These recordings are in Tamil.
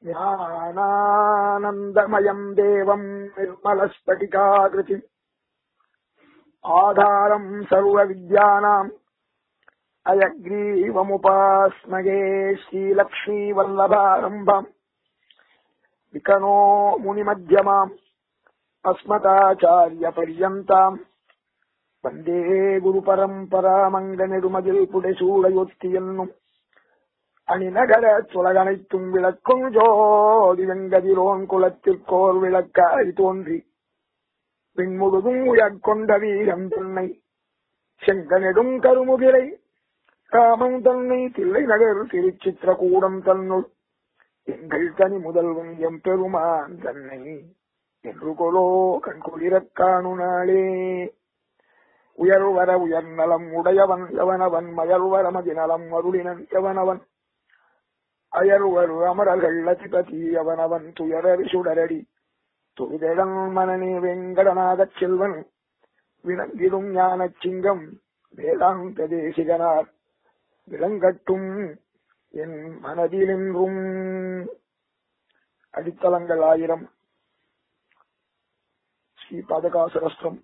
ஞானானந்தமயம் தேவம் நிர்மலஸ்பட்டிகாகிருதி ஆதாரம் சர்வ வித்யானாம் அயக்ரீவமுபாஸ்மகே ஸ்ரீலக்ஷ்மீ வல்லபாரம்பம் விகனோ முனிமத்தியமாம் அஸ்மதாச்சாரிய பர்யந்தாம் வந்தே குரு பரம்பராமங்க நெடுமதில் புடைசூடையொத்தி என்னும் அணிநகர சுலகனைத்தும் விளக்கும் ஜோதி வெங்கதிரோன் குலத்திற்கோர் விளக்காய் தோன்றி பின்முழுதும் உயர்கொண்ட வீரம் தன்னை செங்கனெடும் கருமுகிலை காமம் தன்னை தில்லை நகர் திருச்சித்திரகூடம் தன்னுள் எங்கள் தனி முதல்வன் எம் பெருமான் தன்னை என்று கொலோ கண்குளிரக் காணு நாளே உயர்வர உயர்நலம் உடையவன் எவனவன் மயர்வர மதிநலம் அருளினன் எவனவன் அயர்வர் அமரர்கள் அதிபதி அவனவன் துயரறி சுடரடி துரிதழன் மனநே வெங்கடநாதச் செல்வன் விளங்கிடும் ஞானச் சிங்கம் வேதாந்த தேசிகனார் விளங்கட்டும் என் மனதிலென்றும் அடித்தளங்கள் ஆயிரம் ஸ்ரீ பாதகாசரஸ்திரம்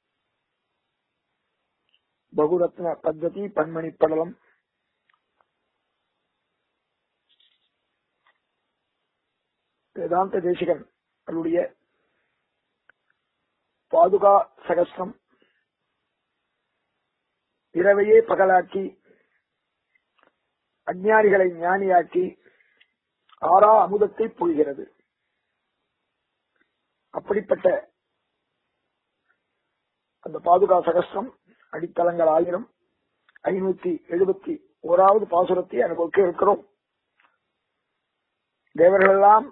பகுரத்ன பத்ததி பன்மணி படலம் வேதாந்த தேசிகன் அவருடைய பாதுகா சகஸ்திரம் இரவையே பகலாக்கி அஞ்ஞானிகளை ஞானியாக்கி ஆறா அமுதத்தை பொழிகிறது அப்படிப்பட்ட அந்த பாதுகா சகஸ்திரம் அடித்தளங்கள் ஆயிரம் ஐநூத்தி எழுபத்தி ஓராவது பாசுரத்தை அனுபவிக்க இருக்கிறோம் தேவர்களெல்லாம்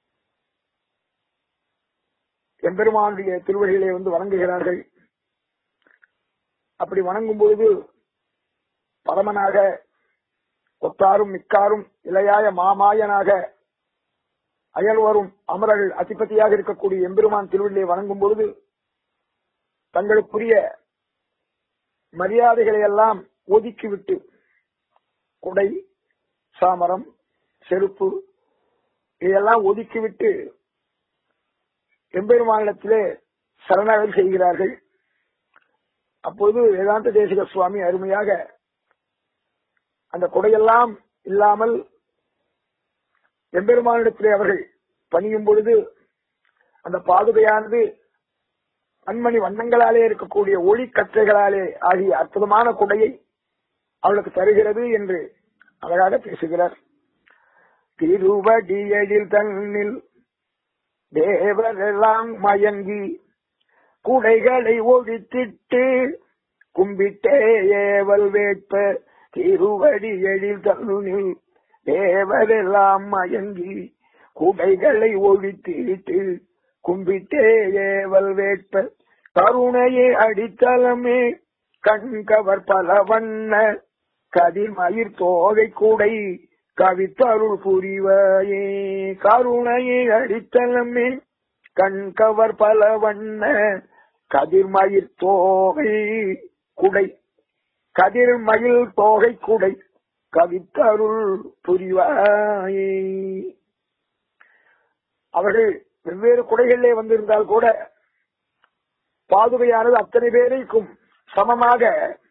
எம்பெருமானுடைய திருவழிகளை வந்து வணங்குகிறார்கள் அப்படி வணங்கும் பொழுது பரமனாக ஒத்தாரும் மிக்காரும் இளையாய மாமாயனாக அயல்வரும் அமரர்கள் அதிபதியாக இருக்கக்கூடிய எம்பெருமான் திருவள்ளியை வணங்கும் பொழுது தங்களுக்குரிய மரியாதைகளை எல்லாம் ஒதுக்கிவிட்டு குடை சாமரம் செருப்பு இதையெல்லாம் ஒதுக்கிவிட்டு எம்பெருமானிடத்திலே சரணாகதி செய்கிறார்கள் அப்போது வேதாந்த தேசிக சுவாமி அருமையாக அந்த கொடையெல்லாம் இல்லாமல் எம்பெருமானிடத்திலே அவர்கள் பணியும் பொழுது அந்த பாதுகையானது கண்மணி வண்ணங்களாலே இருக்கக்கூடிய ஒளி கற்றைகளாலே ஆகிய அற்புதமான கொடையை அவளுக்கு தருகிறது என்று அழகாக பேசுகிறார் திருவடியடில் தன்னில் தேவரெல்லாம் மயங்கி குடைகளை ஒழித்திட்டு கும்பிட்டே ஏவல் வேட்ப திருவடி எழில் தன்னில் தேவரெல்லாம் மயங்கி குடைகளை ஒழித்திட்டு கும்பிட்டே ஏவல் வேட்ப கருணையே அடித்தளமே கண்கவர் பல வண்ண கதிர்மயிர் தோகை கூடை கவித்தருள் புரிவாயே கருணையை அடித்தளமே கண்கவர் பல வண்ண கதிர்மயிர் தோகை குடை கதிர்மயில் தோகை குடை கவித்தருள் புரிவாயே அவர்கள் வெவ்வேறு குடைகளிலே வந்திருந்தால் கூட பாதுகையானது அத்தனை பேரைக்கும் சமமாக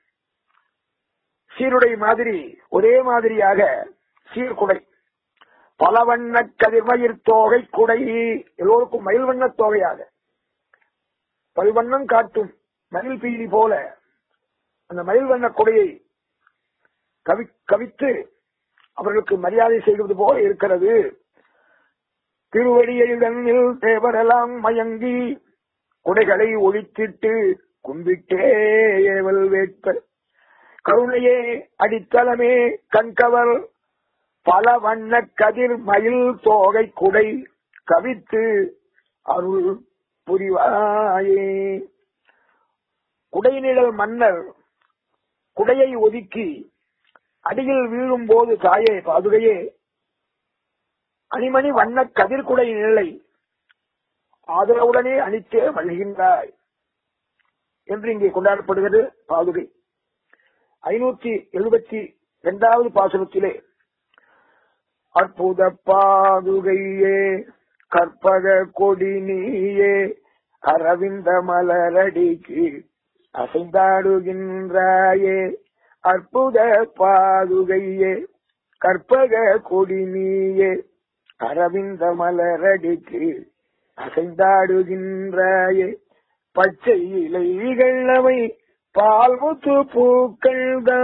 சீருடை மாதிரி ஒரே மாதிரியாக சீர்குடை பல வண்ண கதிர்மயிர் தோகை குடை எல்லோருக்கும் மயில் வண்ண தொகையாக பல்வண்ணம் காட்டும் மயில் பீலி போல அந்த மயில் வண்ண கொடையை கவி கவித்து அவர்களுக்கு மரியாதை செய்வது போல இருக்கிறது திருவடியில் தேவரெல்லாம் மயங்கி குடைகளை ஒழித்திட்டு கும்பிட்டே ஏவல் வேட்ப கருணையே அடித்தளமே கண்கவர் பல வண்ண கதிர் மயில் தோகை குடை கவித்து அருள் புரிவாயே குடைநிழல் மன்னர் குடையை ஒதுக்கி அடியில் வீழும் போது தாயே பாதுகையே அணிமணி வண்ண கதிர்குடை நிலை ஆதரவுடனே அணித்தே மகிழ்கின்றாய் என்று இங்கே கொண்டாடப்படுகிறது பாதுகை ஐநூத்தி எழுபத்தி இரண்டாவது பாசுரத்திலே அற்புத பாதுகையே கற்பக கொடி நீயே அரவிந்த மலரடிக்கு அசைந்தாடுகின்றாயே அற்புத பாதுகையே கற்பக கொடி நீயே அரவிந்த மலரடிக்கு அசைந்தாடுகின்றாயே பச்சை இலைகள் அவை பால்முத்து பூக்கள்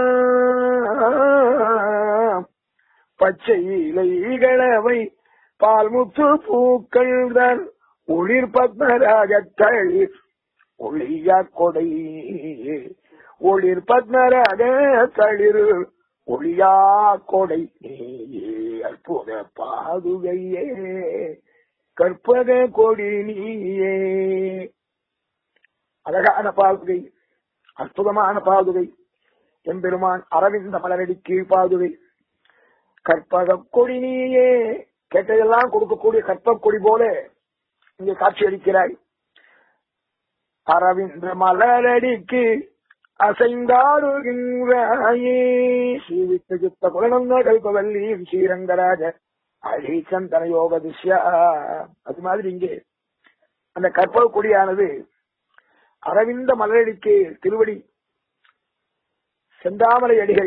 தான் பச்சை இலைகளவை பால்முத்து பூக்கள் தான் ஒளிர் பத்மராக தளிர் ஒளியா கொடை ஒளிர் பத்மராக தளிர் ஒளியா கொடை நீயே அற்புத பாதுகையே கற்பக கொடி நீயே அழகான பாதுகை அற்புதமான பாதுகை எம்பெருமான் அரவிந்த மலரடி கீழ் பாதுகை கற்பக கொடி நீயே கேட்டதெல்லாம் கொடுக்கக்கூடிய கற்ப கொடி போல இங்கே காட்சி அளிக்கிறாய் அரவிந்த மலரடிக்கு அசைந்தாடுகின்றாயே ஸ்ரீவித்த சித்த குலநந்த கல்பவல்லியும் ஸ்ரீரங்கராஜ அழி சந்தன யோக திஷ்யா அது மாதிரி இங்கே அந்த கற்பக கொடியானது அரவிந்த மலரடிக்கு திருவடி செந்தாமலை அடிகள்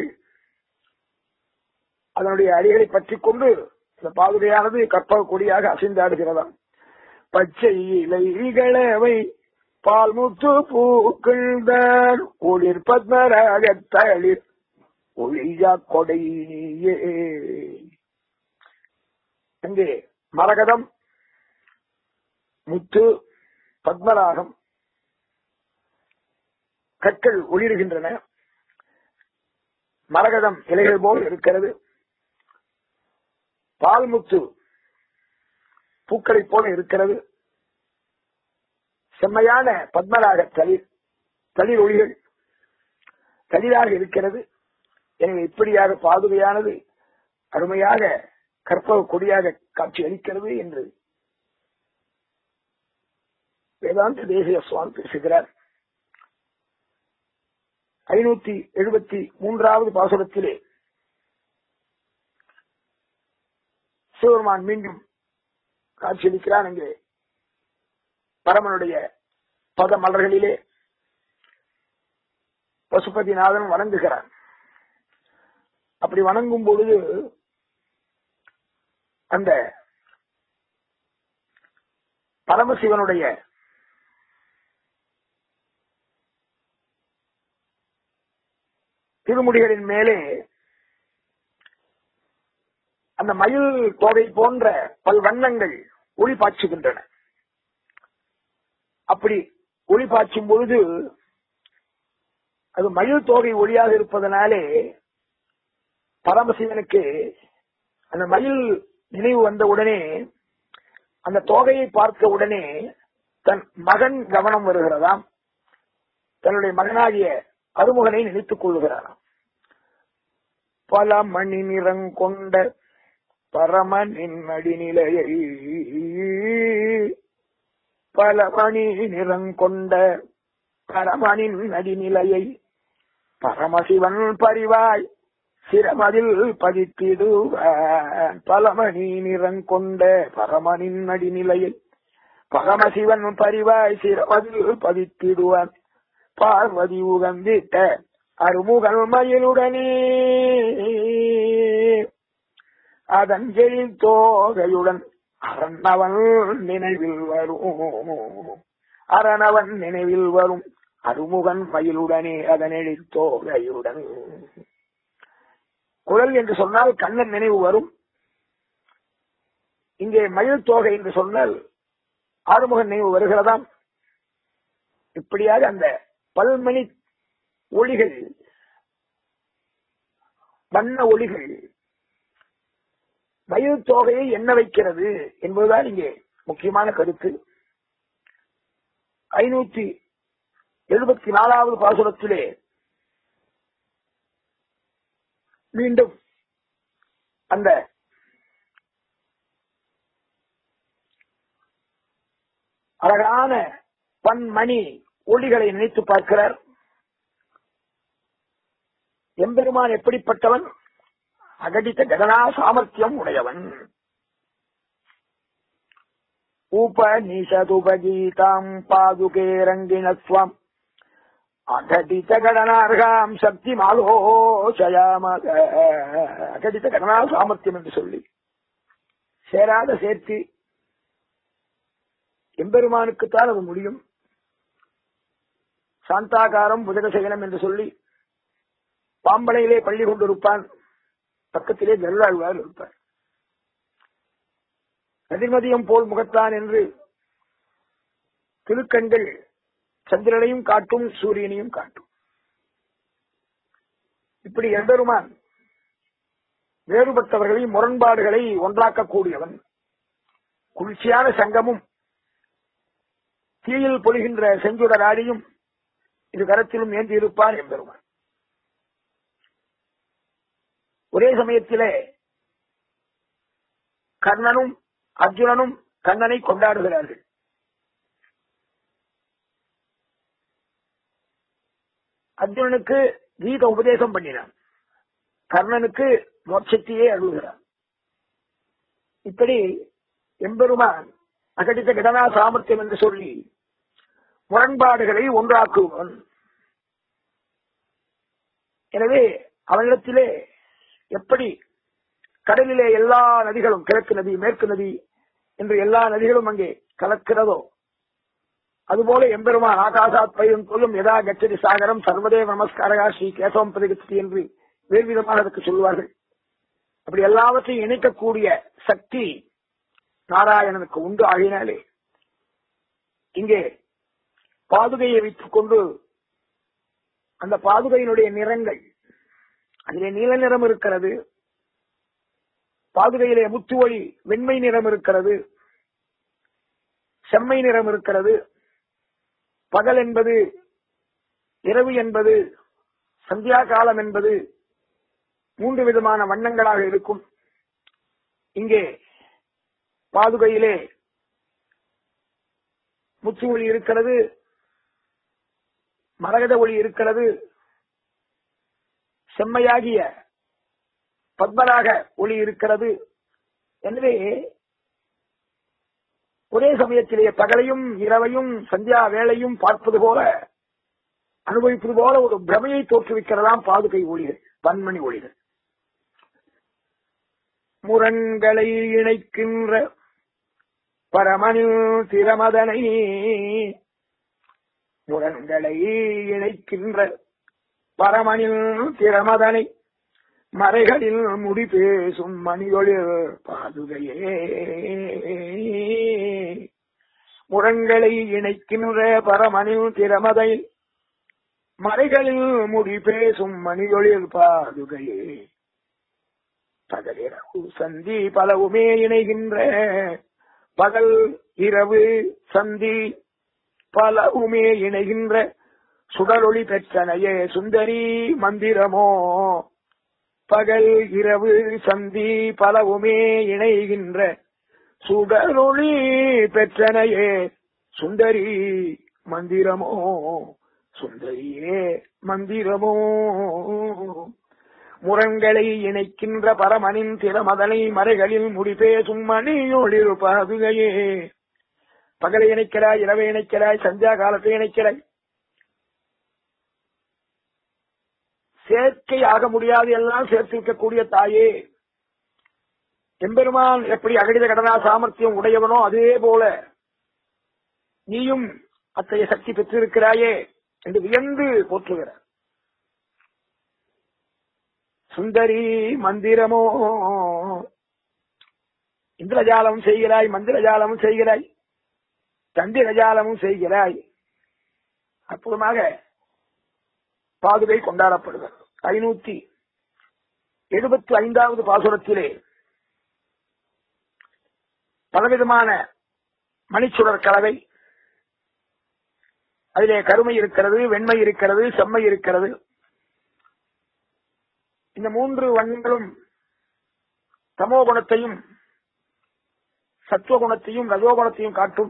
அதனுடைய அடிகளை பற்றிக் கொண்டு இந்த பாதுகையானது கற்பக கொடியாக அசைந்தாடுகிறதாம் பச்சை இலைகளவை பால்முத்து பூக்கள் தான் ஒளிர் பத்மராக தளிர் ஒளியா கொடையே அங்கே மரகதம் முத்து பத்மராகம் கற்கள் ஒளிருகின்றன மரகதம் இலைகள் போல் இருக்கிறது பால்முத்து பூக்களை போல இருக்கிறது செம்மையான பத்மராக தளிர் தளிர் ஒளிகள் தளிராக இருக்கிறது எனவே இப்படியாக பாதுகையானது அருமையாக கற்பக கொடியாக காட்சி அளிக்கிறது என்று வேதாந்த தேசிய சுவாமி பேசுகிறார் ஐநூத்தி எழுபத்தி மூன்றாவது பாசுரத்திலே சிவபெருமான் மீண்டும் காட்சியளிக்கிறான் அங்கே பரமனுடைய பத மலர்களிலே பசுபதிநாதன் வணங்குகிறான் அப்படி வணங்கும் பொழுது அந்த பரமசிவனுடைய திருமுடிகளின் மேலே அந்த மயில் தோகை போன்ற பல் வண்ணங்கள் ஒளி பாய்ச்சுகின்றன அப்படி ஒளி பாய்ச்சும் பொழுது அது மயில் தோகை ஒளியாக இருப்பதனாலே பரமசிவனுக்கு அந்த மயில் நினைவு வந்த உடனே அந்த தோகையை பார்த்த உடனே தன் மகன் கவனம் வருகிறதாம் தன்னுடைய மகனாகிய அருமுகனை நினைத்துக் கொள்ளுகிறாராம் பல மணி நிறங்கொண்ட பரமனின் அடிநிலையை பல மணி நிறங்கொண்ட பரமனின் அடிநிலையை பரமசிவன் பரிவாய் சிரமதில் பதித்திடுவான் பலமணி நிறங்கொண்ட பரமனின் அடிநிலையை பரமசிவன் பரிவாய் சிரமதில் பதித்திடுவான் பார்வதி உகந்திட்ட அருமுகல் மயிலுடனே அதன் எழில் தோகையுடன் அரணவன் நினைவில் வரும் அரணவன் நினைவில் வரும் அருமுகன் மயிலுடனே அதன் எழில் தோகையுடன் குரல் என்று சொன்னால் கண்ணன் நினைவு வரும் இங்கே மயில் தோகை என்று சொன்னால் ஆறுமுகன் நினைவு வருகிறதாம் இப்படியாக அந்த பல்மணி ஒளிகள் வண்ண ஒளிகள் மயில் தொகையை எண்ண வைக்கிறது என்பதுதான் இங்கே முக்கியமான கருத்து ஐநூத்தி எழுபத்தி நாலாவது பாசுரத்திலே மீண்டும் அந்த அழகான பன்மணி ஒளிகளை நினைத்து பார்க்கிறார் எம்பெருமான் எப்படிப்பட்டவன் அகடித்த கடனா சாமர்த்தியம் உடையவன் உபநிஷதுபகீதாம் பாதுகே ரங்கிணஸ்வம் அகடித்த கடனார்காம் சக்தி மாலோசயாமக அகடித்த கடனா சாமர்த்தியம் என்று சொல்லி சேராத சேர்த்து எம்பெருமானுக்குத்தான் அது முடியும் சாந்தாகாரம் புஜகசேகனம் என்று சொல்லி பாம்பனையிலே பள்ளி கொண்டிருப்பான் பக்கத்திலே கருளாழ்வார் இருப்பார் கதிர்மதியம் போல் முகத்தான் என்று திருக்கண்கள் சந்திரனையும் காட்டும் சூரியனையும் காட்டும் இப்படி எம்பெருமான் வேறுபட்டவர்களை முரண்பாடுகளை ஒன்றாக்கக்கூடியவன் குளிர்ச்சியான சங்கமும் தீயில் பொழிகின்ற செஞ்சுடராடியும் இரு கரத்திலும் ஏந்தி இருப்பான் எம்பெருமான் ஒரே சமயத்திலே கர்ணனும் அர்ஜுனனும் கண்ணனை கொண்டாடுகிறார்கள் அர்ஜுனனுக்கு கீத உபதேசம் பண்ணினான் கர்ணனுக்கு மோட்சத்தையே அழுகிறான் இப்படி எம்பெருமான் அகடித்த கடனா சாமர்த்தியம் என்று சொல்லி முரண்பாடுகளை ஒன்றாக்குவன் எனவே அவனிடத்திலே எப்படி கடலிலே எல்லா நதிகளும் கிழக்கு நதி மேற்கு நதி என்று எல்லா நதிகளும் அங்கே கலக்கிறதோ அதுபோல எம்பெருமான் ஆகாசாத் பயிரும் சொல்லும் எதா கச்சதி சாகரம் சர்வதேவ நமஸ்காரகா ஸ்ரீ கேசவம் பதிகத்தி என்று வேறு விதமாக அதற்கு சொல்வார்கள் அப்படி எல்லாவற்றையும் இணைக்கக்கூடிய சக்தி நாராயணனுக்கு உண்டு ஆகினாலே இங்கே பாதுகையை வைத்துக் கொண்டு அந்த பாதுகையினுடைய நிறங்கள் அதிலே நீல நிறம் இருக்கிறது பாதுகையிலே முத்துவழி வெண்மை நிறம் இருக்கிறது செம்மை நிறம் இருக்கிறது பகல் என்பது இரவு என்பது சந்தியா காலம் என்பது மூன்று விதமான வண்ணங்களாக இருக்கும் இங்கே பாதுகையிலே முத்து ஒளி இருக்கிறது மரகத ஒளி இருக்கிறது செம்மையாகிய பத்மராக ஒளி இருக்கிறது எனவே ஒரே சமயத்திலே பகலையும் இரவையும் சந்தியா வேளையும் பார்ப்பது போல அனுபவிப்பது போல ஒரு பிரமையை தோற்றுவிக்கிறதாம் பாதுகை ஒளிகள் பன்மணி ஒளிகள் முரண்களை இணைக்கின்ற பரமனில் திறமதனை முரண்களை இணைக்கின்ற பரமனில் திறமதனை மறைகளில் முடி பேசும் மணியொளிர் பாதுகையே முரண்களை இணைக்கின்ற பரமனில் திறமதை மறைகளில் முடி பேசும் மணியொளிர் பாதுகையே பகலிரவு சந்தி பலவுமே இணைகின்ற பகல் இரவு சந்தி பலவுமே இணைகின்ற சுடரொளி பெற்றனையே சுந்தரி மந்திரமோ பகல் இரவு சந்தி பலவுமே இணைகின்ற சுடரொளி பெற்றனையே சுந்தரி மந்திரமோ சுந்தரியே மந்திரமோ முரண்களை இணைக்கின்ற பரமனின் திறமதனை மறைகளில் முடிபேசும் மணியொளிர் பாதுகையே பகலை இணைக்கிறாய் இரவை இணைக்கிறாய் சந்தியா காலத்தை இணைக்கிறாய் சேர்க்கை ஆக முடியாது எல்லாம் சேர்த்து வைக்கக்கூடிய தாயே எம்பெருமான் எப்படி அகடித கடனா சாமர்த்தியம் உடையவனோ அதே போல நீயும் அத்தகைய சக்தி பெற்றிருக்கிறாயே என்று வியந்து போற்றுகிறார் சுந்தரி மந்திரமோ இந்திரஜாலம் செய்கிறாய் மந்திரஜாலமும் செய்கிறாய் தந்திரஜாலமும் செய்கிறாய் அற்புதமாக பாதுகை கொண்டாடப்படுகிறது ஐநூத்தி எழுபத்தி ஐந்தாவது பாசுரத்திலே பலவிதமான மணிச்சுடர் கலவை அதிலே கருமை இருக்கிறது வெண்மை இருக்கிறது செம்மை இருக்கிறது இந்த மூன்று வண்ணங்களும் தமோ குணத்தையும் சத்துவகுணத்தையும் ரஜோகுணத்தையும் காட்டும்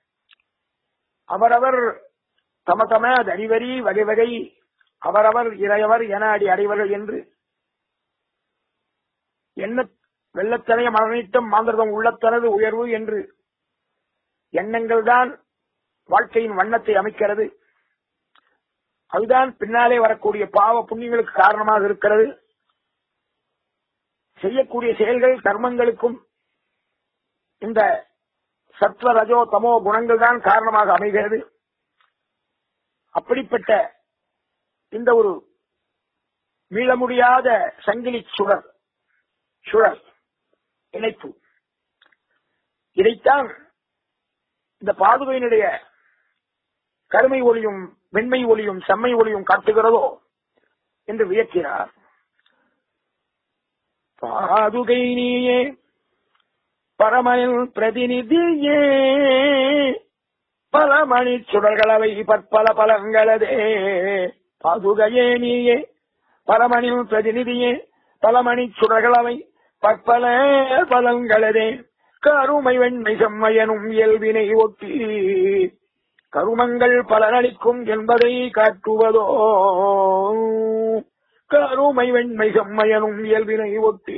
அவரவர் தம தம தனிவரி வகை வகை அவரவர் இறையவர் என அடி அடைவர்கள் என்று என்ன வெள்ளத்தனைய மரணித்தம் மாந்திரதம் உள்ளத்தனது உயர்வு என்று எண்ணங்கள் தான் வாழ்க்கையின் வண்ணத்தை அமைக்கிறது அதுதான் பின்னாலே வரக்கூடிய பாவ புண்ணியங்களுக்கு காரணமாக இருக்கிறது செய்யக்கூடிய செயல்கள் கர்மங்களுக்கும் இந்த சத்வ ரஜோ தமோ குணங்கள் தான் காரணமாக அமைகிறது அப்படிப்பட்ட இந்த ஒரு மீள முடியாத சங்கிலி சுழல் சுழல் இணைப்பு இதைத்தான் இந்த பாதுகையினுடைய கருமை ஒளியும் வெண்மை ஒளியும் செம்மை ஒளியும் காட்டுகிறதோ என்று வியக்கிறார் பாதுகை நீயே பரமனின் பிரதிநிதியே பல மணி சுடர்களவை பற்பல பலங்களதே பாதுகையே நீயே பரமனின் பிரதிநிதியே பலமணி சுடர்களவை பற்பல பலங்களதே கருமை வெண்மை செம்மையனும் இயல்பினை ஒட்டி கருமங்கள் பலனளிக்கும் என்பதை காட்டுவதோ கருமை வெண்மை செம்மையனும் இயல்பினை ஒட்டி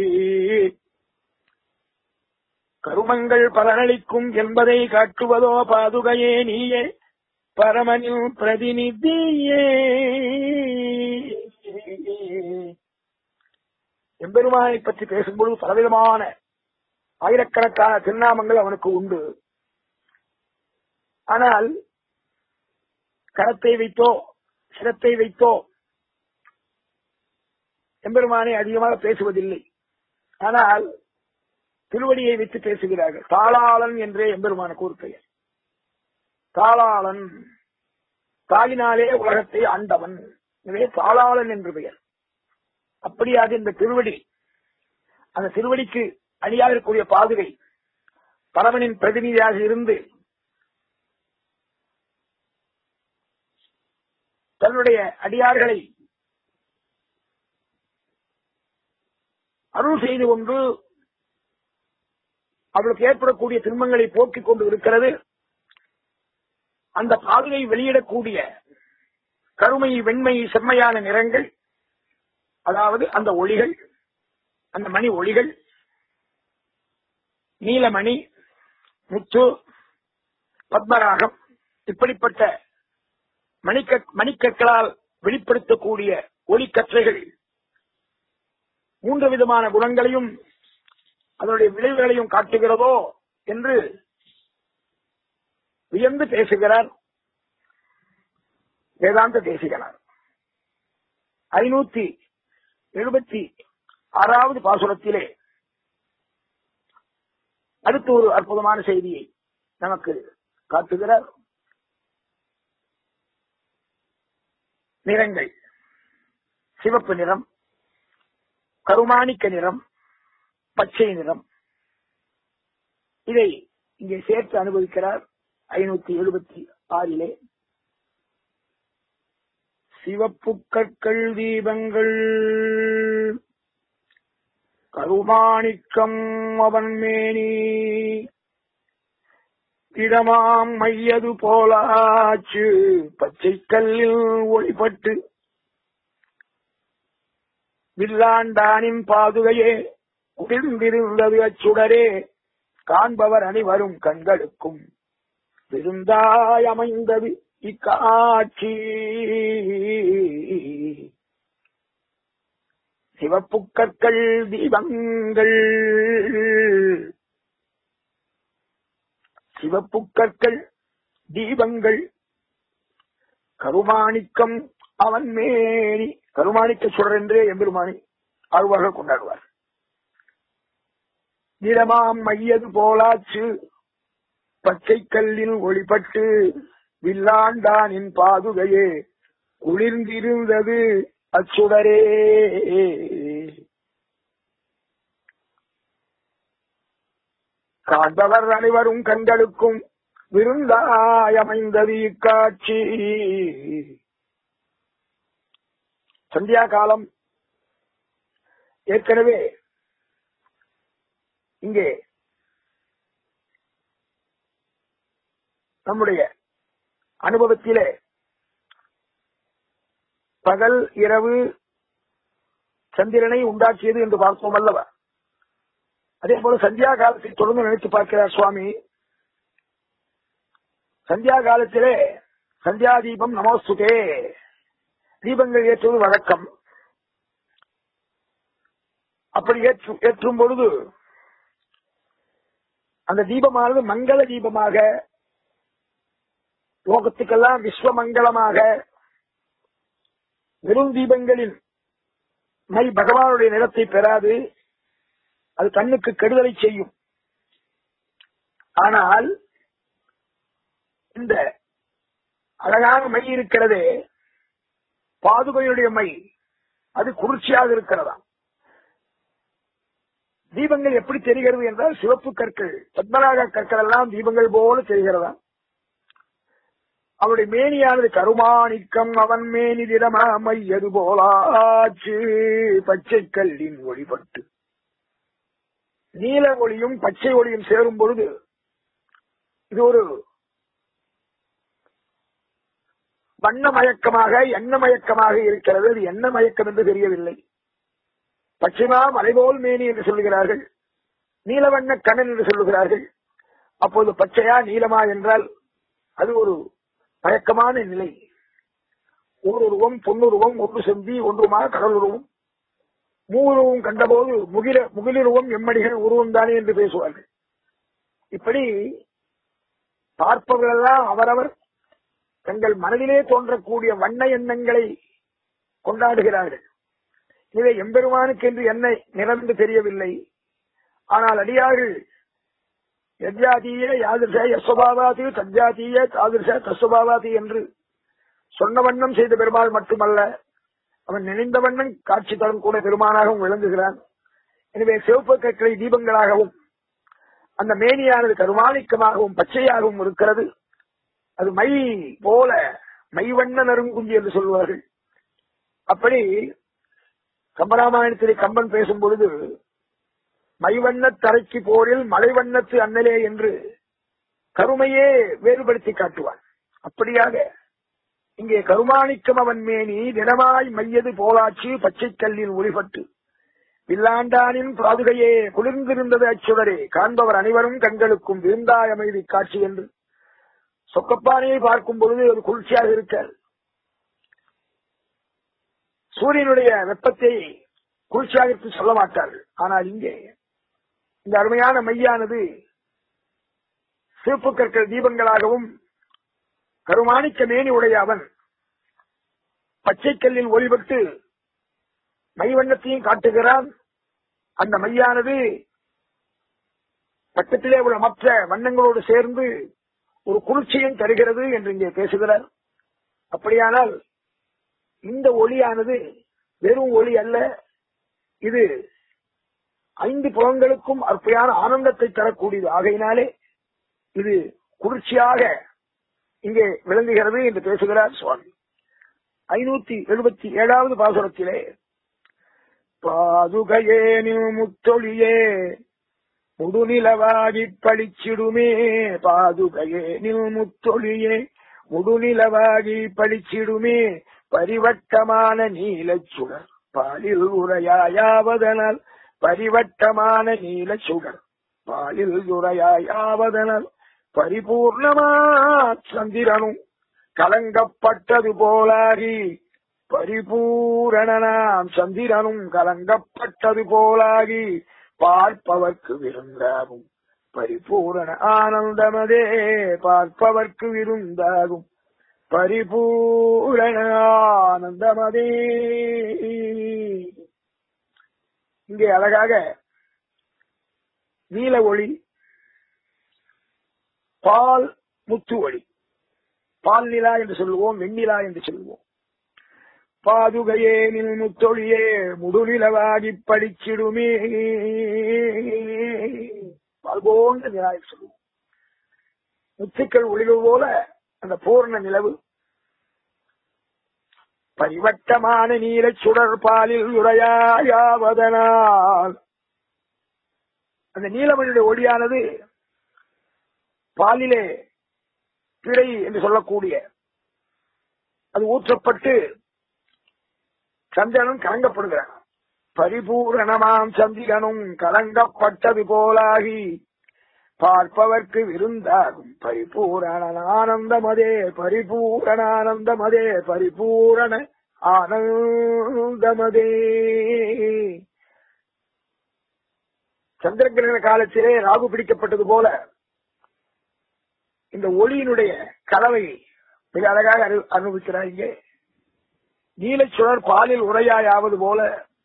கருமங்கள் பலனளிக்கும் என்பதை காட்டுவதோ பாதுகையே நீயே பரமனின் பிரதிநிதியே எம்பெருமானை பற்றி பேசும்பொழுது பலவிதமான ஆயிரக்கணக்கான திருநாமங்கள் அவனுக்கு உண்டு ஆனால் கரத்தை வைத்தோ சிரத்தை வைத்தோ எம்பெருமானை அதிகமாக பேசுவதில்லை ஆனால் திருவடியை வைத்து பேசுகிறார்கள் தாளாளன் என்றே எம்பெருமானுக்கு ஒரு பெயர் தாளாளன் தாயினாலே உலகத்தை ஆண்டவன் எனவே தாளாளன் என்று பெயர் அப்படியாக இந்த திருவடி அந்த திருவடிக்கு அணியாக இருக்கக்கூடிய பாதுகை பரவனின் பிரதிநிதியாக இருந்து தன்னுடைய அடியார்களை அருள் செய்து கொண்டு அவளுக்கு ஏற்படக்கூடிய துன்பங்களை போக்கிக் கொண்டு இருக்கிறது அந்த பாதுகை வெளியிடக்கூடிய கருமை வெண்மை செம்மையான நிறங்கள் அதாவது அந்த ஒளிகள் அந்த மணி ஒளிகள் நீலமணி முத்து பத்மராகம் இப்படிப்பட்ட மணிக்க மணிக்கற்களால் வெளிப்படுத்தக்கூடிய ஒளிக்கற்றைகள் மூன்று விதமான குணங்களையும் அதனுடைய விளைவுகளையும் காட்டுகிறதோ என்று வியந்து பேசுகிறார் வேதாந்த தேசிகனார் ஐநூத்தி எழுபத்தி ஆறாவது பாசுரத்திலே அடுத்து ஒரு அற்புதமான செய்தியை நமக்கு காட்டுகிறார் நிறங்கள் சிவப்பு நிறம் கருமாணிக்க நிறம் பச்சை நிறம் இதை இங்கே சேர்த்து அனுபவிக்கிறார் ஐநூத்தி எழுபத்தி ஆறிலே சிவப்பு கற்கள் தீபங்கள் கருமாணிக்கம் அவன் மேனி இடமாம் மையது போலாச்சு பச்சை கல்லில் ஒளிப்பட்டு வில்லாண்டானின் பாதுகையே குளிர்ந்திருந்தது அச்சுடரே காண்பவர் அனைவரும் கண்களுக்கும் விருந்தாய் அமைந்தது இக்காட்சி சிவப்பு கற்கள் தீபங்கள் சிவப்பு கற்கள் தீபங்கள் கருமாணிக்கம் அவன் மேனி கருமாணிக்க சுடர் என்றே எம்பெருமானி ஆழ்வார்கள் கொண்டாடுவார் நிலமாம் மையது போலாச்சு பச்சை கல்லில் ஒளிப்பட்டு வில்லாண்டானின் பாதுகையே குளிர்ந்திருந்தது அச்சுடரே காண்பவர் அனைவரும் கண்களுக்கும் விருந்தாய் அமைந்தது இக்காட்சி சந்தியா காலம் ஏற்கனவே இங்கே நம்முடைய அனுபவத்திலே பகல் இரவு சந்திரனை உண்டாக்கியது என்று பார்த்தோம் அல்லவா அதே போல சந்தியா காலத்தில் தொடர்ந்து நினைத்து பார்க்கிறார் சுவாமி சந்தியா காலத்திலே சந்தியா தீபம் நமோஸ்துதே தீபங்கள் ஏற்றுவது வழக்கம் அப்படி ஏற்று ஏற்றும் பொழுது அந்த தீபமானது மங்கள தீபமாக லோகத்துக்கெல்லாம் விஸ்வ மங்களமாக வெறும் தீபங்களின் மை பகவானுடைய நிறத்தை பெறாது அது கண்ணுக்கு கெடுதலை செய்யும் ஆனால் இந்த அழகான மை இருக்கிறதே பாதுகையுடைய மை அது குளிர்ச்சியாக இருக்கிறதா தீபங்கள் எப்படி தெரிகிறது என்றால் சிவப்பு கற்கள் பத்மநாக கற்கள் எல்லாம் தீபங்கள் போல தெரிகிறதா அவருடைய மேனியானது கருமாணிக்கம் அவன் மேனி திடமா மையது போலாச்சு பச்சை கல்லின் ஒளிபட்டு நீல ஒளியும் பச்சை ஒளியும் சேரும் பொழுது இது ஒரு வண்ண மயக்கமாக எண்ண மயக்கமாக இருக்கிறது அது என்ன மயக்கம் என்று தெரியவில்லை பச்சைமா மலைபோல் மேனி என்று சொல்லுகிறார்கள் நீலவண்ண கண்ணன் என்று சொல்லுகிறார்கள் அப்போது பச்சையா நீலமா என்றால் அது ஒரு மயக்கமான நிலை ஓருருவம் பொன்னுருவம் ஒன்று செந்தி ஒன்றுமா கடலுருவம் மூவுருவம் கண்டபோது முகில முகிலுருவம் எம்மடிகள் உருவம் தானே என்று பேசுவார்கள் இப்படி பார்ப்பவர்களெல்லாம் அவரவர் தங்கள் மனதிலே தோன்றக்கூடிய வண்ண எண்ணங்களை கொண்டாடுகிறார்கள் இதை எம்பெருமானுக்கு என்று என்ன நிறந்து தெரியவில்லை ஆனால் அடியார்கள் எஜாதீய யாதிருஷ யஸ்வபாவாதி தஜாதீய தாதிருஷ தஸ்வபாவாதி என்று சொன்ன வண்ணம் செய்த பெருமாள் மட்டுமல்ல அவன் நினைந்த வண்ணம் காட்சி தரும் கூட பெருமானாகவும் விளங்குகிறான் எனவே சிவப்பு கற்களை தீபங்களாகவும் அந்த மேனியானது கருமாணிக்கமாகவும் பச்சையாகவும் இருக்கிறது அது மை போல மைவண்ண நறுங்குஞ்சி என்று சொல்வார்கள் அப்படி கம்பராமாயணத்திலே கம்பன் பேசும் பொழுது மைவண்ண தரைக்கு போரில் மலைவண்ணத்து அண்ணலே என்று கருமையே வேறுபடுத்தி காட்டுவான் அப்படியாக இங்கே கருமாணிக்கம் அவன் மேனி தினமாய் மையது போலாச்சு பச்சை கல்லில் ஒளிபட்டு வில்லாண்டானின் பாதுகையே குளிர்ந்திருந்தது அச்சுடரே காண்பவர் அனைவரும் கண்களுக்கும் விருந்தாய் அமைதி காட்சி என்று சொக்கப்பானையை பார்க்கும் பொழுது ஒரு குளிர்ச்சியாக இருக்காது சூரியனுடைய வெப்பத்தை குளிர்ச்சியாக சொல்ல மாட்டார்கள் ஆனால் இங்கே இந்த அருமையான மையானது சிவப்பு கற்கள் தீபங்களாகவும் கருமாணிக்க மேனி உடைய அவன் பச்சை கல்லில் ஒளிபட்டு மைவண்ணத்தையும் காட்டுகிறான் அந்த மையானது பக்கத்திலே உள்ள மற்ற வண்ணங்களோடு சேர்ந்து ஒரு குளிர்ச்சியும் தருகிறது என்று இங்கே பேசுகிறார் அப்படியானால் இந்த ஒளியானது வெறும் ஒளி அல்ல இது ஐந்து புலங்களுக்கும் அற்பையான ஆனந்தத்தை தரக்கூடியது ஆகையினாலே இது குளிர்ச்சியாக இங்கே விளங்குகிறது என்று பேசுகிறார் சுவாமி ஐநூத்தி எழுபத்தி ஏழாவது பாசுரத்திலே பாதுகையேனில் முத்தொழியே முடுநிலவாகி பழிச்சிடுமே பாதுகையேனில் முத்தொழியே முடுநிலவாகி பழிச்சிடுமே பரிவட்டமான நீலச் சுடர் பாலில் உரையாயாவதனால் பரிவட்டமான நீலச் சுடர் பாலில் உரையாயாவதனால் பரிபூர்ணமா சந்திரனும் கலங்கப்பட்டது போலாகி பரிபூரணனாம் சந்திரனும் கலங்கப்பட்டது போலாகி பார்ப்பவர்க்கு விருந்தாகும் பரிபூரண ஆனந்தமதே பார்ப்பவர்க்கு விருந்தாகும் பரிபூரண ஆனந்தமதே இங்கே அழகாக நீல ஒளி பால் முத்து ஒளி பால் நிலா என்று சொல்லுவோம் வெண்ணிலா என்று சொல்லுவோம் பாதுகையே நில் முத்தொழியே முடுநிலவாகி படிச்சிடுமே பால் போன்ற நிலா என்று சொல்லுவோம் முத்துக்கள் ஒளிவு போல அந்த பூர்ண நிலவு பரிவட்டமான நீலச் சுடர் பாலில் உரையாயாவதனால் அந்த நீலமணியுடைய ஒளியானது பாலிலே பிழை என்று சொல்லக்கூடிய அது ஊற்றப்பட்டு சந்திரனும் கலங்கப்படுகிறான் பரிபூரணமாம் சந்திரனும் கலங்கப்பட்டது போலாகி பார்ப்பவர்க்கு விருந்தாகும் பரிபூரண ஆனந்தமதே பரிபூரண ஆனந்தமதே பரிபூரண ஆனந்தமதே சந்திரகிரகண காலத்திலே ராகு பிடிக்கப்பட்டது போல இந்த ஒளியினுடைய கலவையை மிக அழகாக அனு- அனுபவிக்கிறார் இங்கே நீலச்சுழர் பாலில் உரையாயாவது போல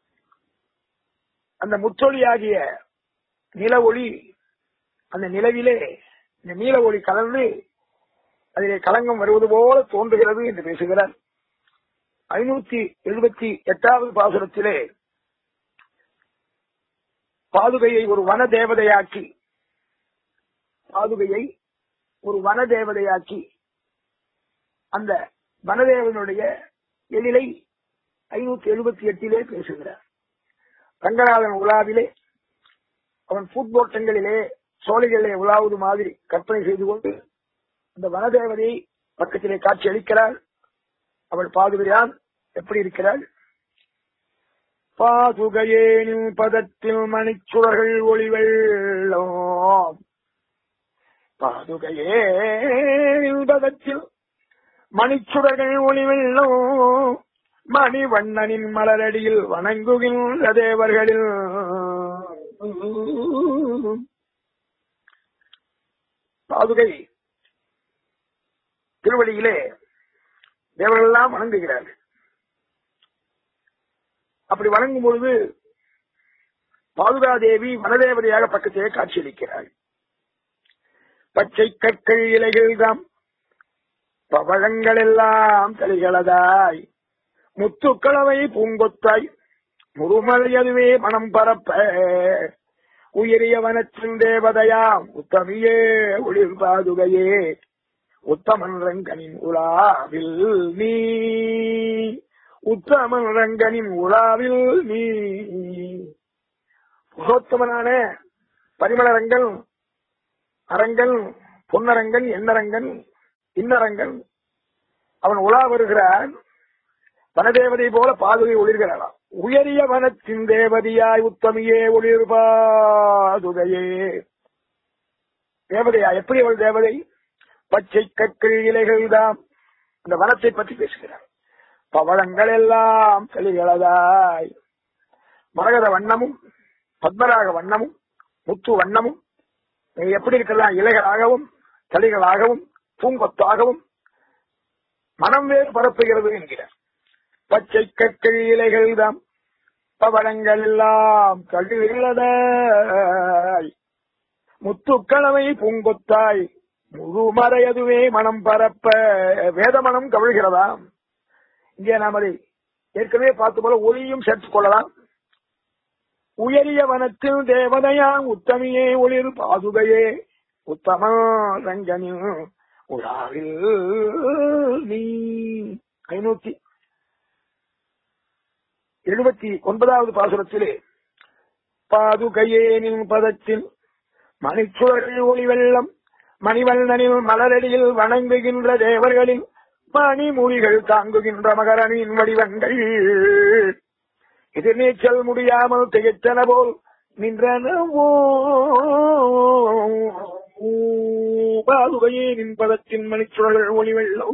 அந்த முற்றொளியாகிய நில ஒளி அந்த நிலவிலே இந்த நீல ஒளி கலந்து அதிலே களங்கம் வருவது போல தோன்றுகிறது என்று பேசுகிறார் ஐநூத்தி எழுபத்தி எட்டாவது பாசுரத்திலே பாதுகையை ஒரு வன தேவதையாக்கி பாதுகையை ஒரு வன தேவதையாக்கி அந்த வனதேவனுடைய எழிலை ஐநூத்தி எழுபத்தி எட்டிலே பேசுகிறார் ரங்கநாதன் உலாவிலே அவன் ஃபுட்போட்டங்களிலே சோலைகளிலே உலாவது மாதிரி கற்பனை செய்து கொண்டு அந்த வனதேவதையை பக்கத்திலே காட்சி அளிக்கிறாள் அவள் பாதுகிறான் எப்படி இருக்கிறாள் பாதுகையேனின் பதத்தில் மணிச்சுடர்கள் ஒளிவெள்ளோம் பாதுகையேனின் பதத்தில் மணிச்சுடர்கள் ஒளிவெள்ளோம் மணிவண்ணனின் மலரடியில் வணங்குகின்ற தேவர்களில் பாதுகை திருவடியிலே தேவர்களெல்லாம் வணங்குகிறார்கள் அப்படி வணங்கும் பொழுது பாதுகாதேவி வனதேவதையாக பக்கத்திலே காட்சியளிக்கிறாள் பச்சை கற்கள் இலைகள்தாம் பவழங்கள் எல்லாம் தலைகளதாய் முத்துக்களவை பூங்கொத்தாய் முருமலை அதுவே மனம் பரப்ப உயரிய வனத்தின் தேவதையாம் உத்தமியே ஒளிர் பாதுகையே உத்தமன் ரங்கனின் உலாவில் நீ உத்தமன் ரங்கனின் உலாவில் நீ புருஷோத்தமனான பரிமளரங்கன் அரங்கன் பொன்னரங்கன் எண்ணரங்கன் இன்னரங்கன் அவன் உலா வருகிறான் வனதேவதை போல பாதுகை ஒளிர்கிறாளாம் உயரிய வனத்தின் தேவதையாய் உத்தமியே ஒளிர் பாதுகையே தேவதையா எப்படி அவள் தேவதை பச்சை கற்கள் இலைகள் தாம் அந்த வனத்தை பற்றி பேசுகிறார் பவளங்கள் எல்லாம் தெளிகளதாய் மரகத வண்ணமும் பத்மராக வண்ணமும் முத்து வண்ணமும் எப்படி இருக்கலாம் இலைகளாகவும் தலைகளாகவும் பூங்கொத்தாகவும் மனம் வேறு பரப்புகிறது என்கிறார் பச்சை கற்கள் இலைகள் தாம் பவளங்கள் எல்லாம் கழுகிறதாய் முத்துக்களவை பூங்கொத்தாய் முழு மறையதுவே மனம் பரப்ப வேத மனம் கவிழ்கிறதா இங்கே நாம் அதை ஏற்கனவே பார்த்து போல ஒளியும் சேர்த்துக் கொள்ளலாம் உயரிய வனத்தில் தேவதையாம் உத்தமியே ஒளிர் பாதுகையே உத்தம ரங்கனின் உலாவில் நீ ஐநூத்தி எழுபத்தி ஒன்பதாவது பாசுரத்திலே பாதுகையேனின் பதத்தில் மணிச்சுழல் ஒளி வெள்ளம் மணிவண்ணனில் மலரடியில் வணங்குகின்ற தேவர்களில் மணிமொழிகள் தாங்குகின்ற மகரனின் வடிவங்கள் எதிர்நீச்சல் முடியாமல் திகைத்தன போல் நின்றனவோ பாதுகையே நின் பதத்தின் மணிச்சுழல் ஒளி வெள்ளம்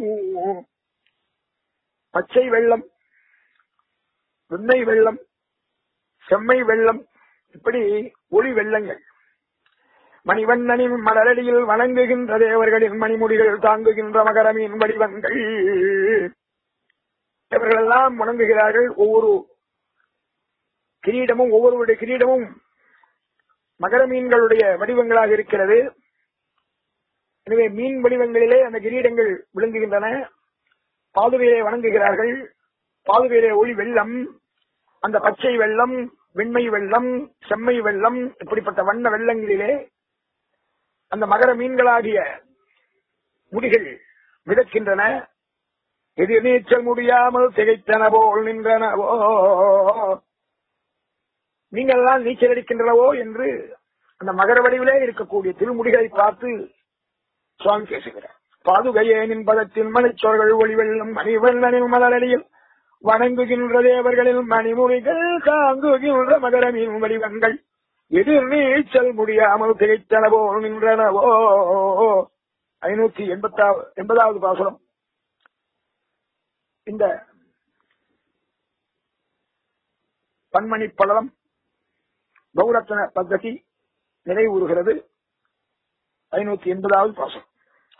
பச்சை வெள்ளம் வெண்ணெய் வெள்ளம் செம்மை வெள்ளம் இப்படி ஒளி வெள்ளங்கள் மணிவண்ணனின் மலரடியில் வணங்குகின்ற தேவர்களின் மணிமுடிகள் தாங்குகின்ற மகரமின் வடிவங்கள் இவர்களெல்லாம் வணங்குகிறார்கள் ஒவ்வொரு கிரீடமும் ஒவ்வொருவருடைய கிரீடமும் மகர மீன்களுடைய வடிவங்களாக இருக்கிறது எனவே மீன் வடிவங்களிலே அந்த கிரீடங்கள் விளங்குகின்றன பாதுகையிலே வணங்குகிறார்கள் பாதுகையிலே ஒளி வெள்ளம் அந்த பச்சை வெள்ளம் வெண்மை வெள்ளம் செம்மை வெள்ளம் இப்படிப்பட்ட வண்ண வெள்ளங்களிலே அந்த மகர மீன்களாகிய முடிகள் மிதக்கின்றன எதிர் நீச்சல் முடியாமல் திகைத்தன போல் நின்றனவோ நீங்கள் எல்லாம் நீச்சல் அடிக்கின்றனவோ என்று அந்த மகர வடிவிலே இருக்கக்கூடிய திருமுடிகளை பார்த்து சுவாமி பேசுகிறார் பாதுகையே நின்பதத்தின் மலைச்சோர்கள் ஒளி வெள்ளம் மணிவண்ணனின் மலரடியில் வணங்குகின்ற தேவர்களில் மணிமுடிகள் தாங்குகின்ற மகரமின் வடிவங்கள் எதிர் நீச்சல் முடியாமல் திகைத்தன போல் நின்றனவோ ஐநூத்தி எண்பத்தாவது எண்பதாவது பாசுரம் இந்த பன்மணி படலம் பௌரத்தன பద్ధதி நிறைவுறுகிறது ஐநூத்தி எண்பதாவது பாசம்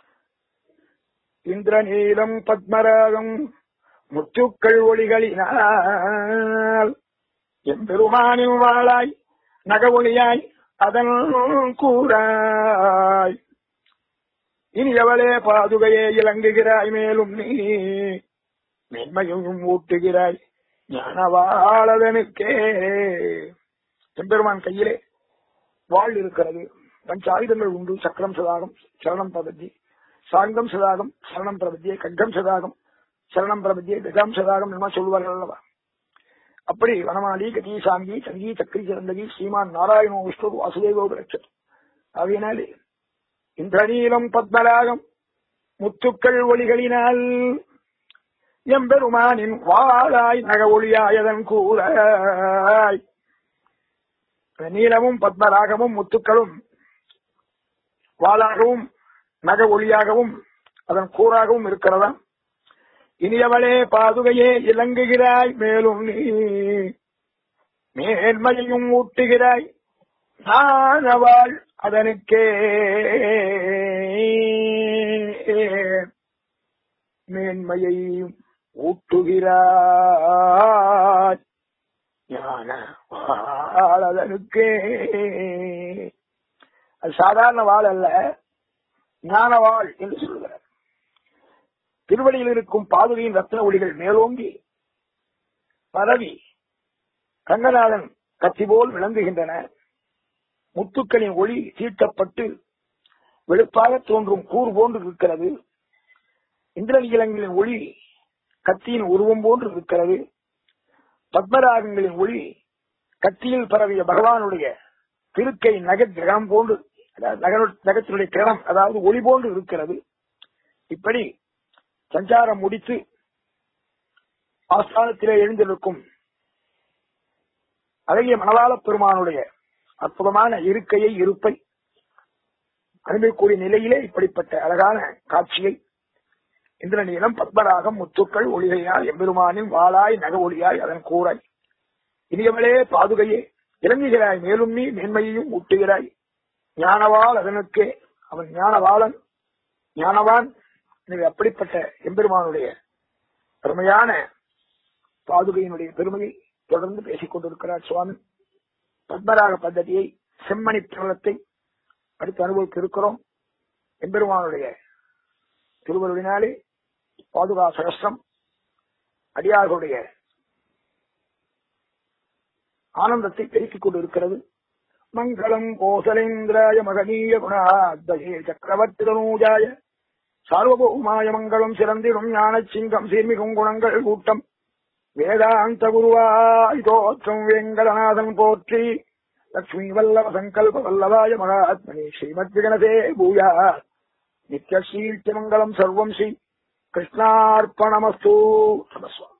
இந்திரநீலம் பத்மராகம் முத்துக்கள் ஒளிகளினால் எம்பெருமானின் வாழாய் நகவொளியாய் அதன் கூறாய் இனி எவளே பாதுகையே இலங்குகிறாய் மேலும் நீ மென்மையும் ஊட்டுகிறாய் ஞானவாளதனுக்கே எம்பெருமான் கையிலே வாழ் இருக்கிறது பஞ்ச ஆயுதங்கள் உண்டு சக்கரம் சதாகம் சரணம் பிரபத்தி சாங்கம் சதாகம் சரணம் பிரபத்தியே கட்டம் சதாகம் சரணம் பிரபத்தியே கஜாம் சதாகம் என்ன சொல்வார்கள் அல்லவா அப்படி வனமாலி கதி சாங்கி சங்கி சக்கரி சிறந்தகி ஸ்ரீமான் நாராயணோ விஷ்ணு வாசுதேவோ பிரட்சத் ஆகையினாலே இந்திரநீலம் பத்மராகம் முத்துக்கள் ஒளிகளினால் எம்பெருமானின் வாழாய் நக ஒளியாயதன் கூறாய் நீலமும் பத்மராகமும் முத்துக்களும் வாளாகவும் நக ஒளியாகவும் அதன் கூறாகவும் இருக்கிறதா இனியவளே பாதுகையே இலங்குகிறாய் மேலும் நீ மேன்மையையும் ஊட்டுகிறாய் நானவாள் அதனுக்கே மேன்மையையும் ஊட்டுகிறாய் ஞான வாழதனுக்கே அது சாதாரண வாழ் அல்ல ஞான வாழ் என்று சொல்லுகிறார் திருவடியில் இருக்கும் பாதுகையின் ரத்ன ஒளிகள் மேலோங்கி பரவி ரங்கநாதன் கத்தி போல் விளங்குகின்றன முத்துக்களின் ஒளி தீட்டப்பட்டு வெளுப்பாக தோன்றும் கூறு போன்று இருக்கிறது இந்திரநீலங்களின் ஒளி கத்தியின் உருவம் போன்று இருக்கிறது பத்மராகங்களின் ஒளி கத்தியில் பரவிய பகவானுடைய திருக்கை நகக்கிரகம் போன்று அதாவது நகர- நகத்தினுடைய கிரணம் அதாவது ஒளி போன்று இருக்கிறது இப்படி சஞ்சாரம் முடித்து ஆஸ்தானத்திலே எழுந்திருக்கும் அழகிய மணவாள பெருமானுடைய அற்புதமான இருக்கையை இருப்பை அனுபவிக்கூடிய நிலையிலே இப்படிப்பட்ட அழகான காட்சியை இந்திரநீலம் பத்மராகம் முத்துக்கள் ஒளிகையால் எம்பெருமானின் வாளாய் நக ஒளியாய் அதன் கூறாய் இனியவளே பாதுகையே இறங்குகிறாய் மேலும் நீ மேன்மையையும் ஊட்டுகிறாய் ஞானவாள் அதனுக்கே அவன் ஞானவாளன் ஞானவான் எனவே அப்படிப்பட்ட எம்பெருமானுடைய பெருமையான பாதுகையினுடைய பெருமையை தொடர்ந்து பேசிக் கொண்டிருக்கிறார் சுவாமி பத்மராக பద్ధதியை செம்மணி பிரபலத்தை அடுத்து அனுபவிக்க இருக்கிறோம் எம்பெருமானுடைய திருவருளினாலே பாதுகா சகஸ்ரம் அடியார்களுடைய ஆனந்தத்தை பெருக்கிக் கொண்டிருக்கிறது மங்களம் கோசலேந்திராய மகனீய குணாத்வயே சக்கரவர்த்தி தனூஜாய சார்வபௌமாய மங்களம் சிறந்திடும் ஞானச் சிங்கம் சீர்மிகும் குணங்கள் கூட்டம் வேதாந்த குருவாய் தோற்றம் வேங்கடநாதன் போற்றி லட்சுமி வல்லவ சங்கல்ப வல்லவாய மகாத்மனி ஸ்ரீமத் விகணதே பூயா நித்யஸ்ரீர்த்தியமங்கலம் சர்வம் ஸ்ரீ கிருஷ்ணார்ப்பணமஸ்து நமஸ்வாமி